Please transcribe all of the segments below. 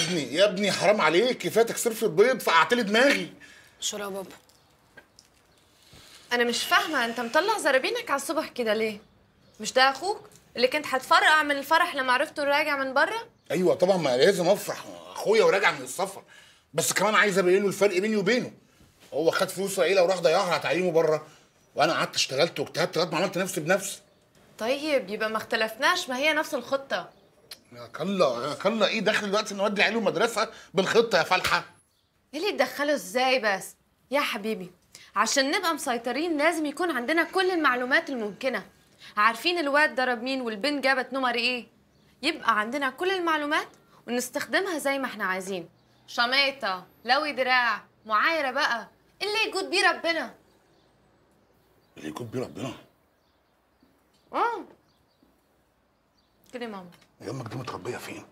ابني يا ابني حرام عليك كفايتك صرف البيض فقعت لي دماغي شو يا بابا انا مش فاهمه انت مطلع زرابينك على الصبح كده ليه مش ده اخوك اللي كنت هتفرقع من الفرح لما عرفته راجع من بره ايوه طبعا ما لازم افرح اخويا وراجع من السفر بس كمان عايز ابين له الفرق بيني وبينه هو خد فلوس العيله وراح ضيعها على تعليمه بره وانا قعدت اشتغلت واجتهدت لغايه ما عملت نفسي بنفسي طيب يبقى ما اختلفناش ما هي نفس الخطه يا كلا يا كلا ايه دخل دلوقتي نودي عيله مدرسه بالخطه يا فالحه ايه اللي تدخله ازاي بس يا حبيبي عشان نبقى مسيطرين لازم يكون عندنا كل المعلومات الممكنه عارفين الواد ضرب مين والبنت جابت نمر ايه يبقى عندنا كل المعلومات ونستخدمها زي ما احنا عايزين شميطه لوي دراع معايره بقى اللي يجود بيه ربنا اللي يكون بيه ربنا اه كده يا ماما يا امك دي متربيه فين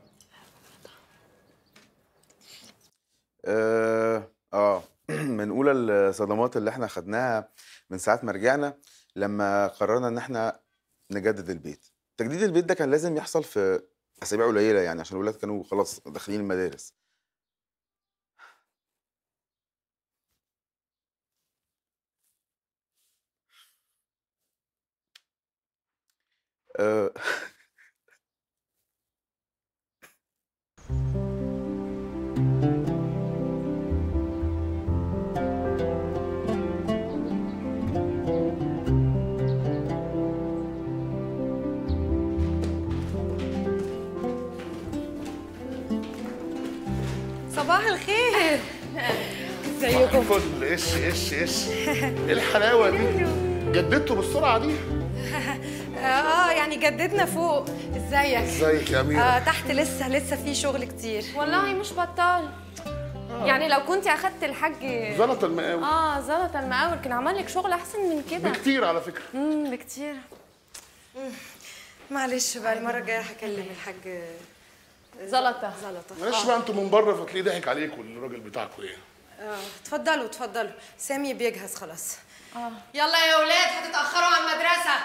اه آه. من اولى الصدمات اللي احنا خدناها من ساعه ما رجعنا لما قررنا ان احنا نجدد البيت تجديد البيت ده كان لازم يحصل في اسابيع قليله يعني عشان الولاد كانوا خلاص داخلين المدارس آه، صباح الخير صباح الفل ايش ايش ايش ايه الحلاوه دي جددته بالسرعه دي اه يعني جددنا فوق ازيك ازيك يا اميره آه تحت لسه لسه في شغل كتير والله مش بطال يعني لو كنت اخدت الحاج زلط المقاوي اه زلط المقاول كان عمل لك شغل احسن من كده بكتير على فكره امم بكتير معلش بقى المره الجايه هكلم الحاج زلطه زلطه معلش بقى انتوا من بره فتلاقيه ضحك عليكم الراجل بتاعكم ايه اه اتفضلوا اتفضلوا سامي بيجهز خلاص يلا يا ولاد هتتاخروا على المدرسه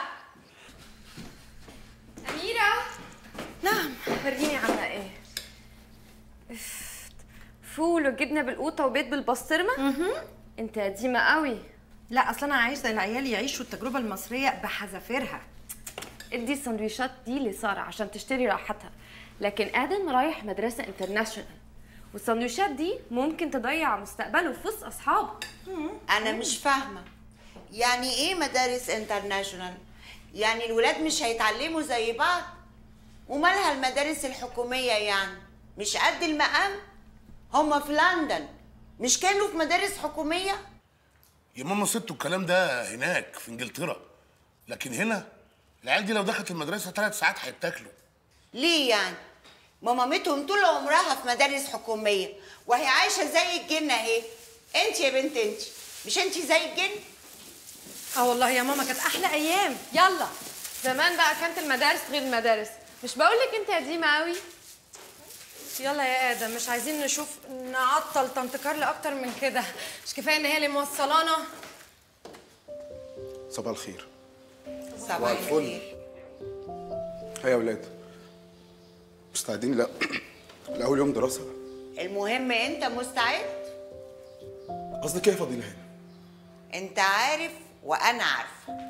اميره نعم وريني عامله ايه إف، فول وجبنه بالقوطه وبيض بالبسطرمه انت قديمه قوي لا اصل انا عايزه العيال يعيشوا التجربه المصريه بحذافيرها ادي السندوتشات دي لساره عشان تشتري راحتها لكن ادم رايح مدرسه انترناشونال والسندوتشات دي ممكن تضيع مستقبله في وسط اصحابه انا مش فاهمه يعني ايه مدارس انترناشونال يعني الولاد مش هيتعلموا زي بعض ومالها المدارس الحكوميه يعني مش قد المقام هما في لندن مش كانوا في مدارس حكوميه يا ماما سبتوا الكلام ده هناك في انجلترا لكن هنا العيال دي لو دخلت المدرسه ثلاث ساعات هيتاكلوا ليه يعني ما مامتهم طول عمرها في مدارس حكوميه وهي عايشه زي الجن اهي انت يا بنت انت مش انت زي الجن اه والله يا ماما كانت احلى ايام يلا زمان بقى كانت المدارس غير المدارس مش بقولك انت قديمه قوي يلا يا ادم مش عايزين نشوف نعطل طنط كارلا اكتر من كده مش كفايه ان هي اللي موصلانا صباح الخير صباح الفل. الخير هيا يا ولاد مستعدين لا لاول يوم دراسه المهم انت مستعد قصدك ايه يا فضيله هنا انت عارف وانا عارفه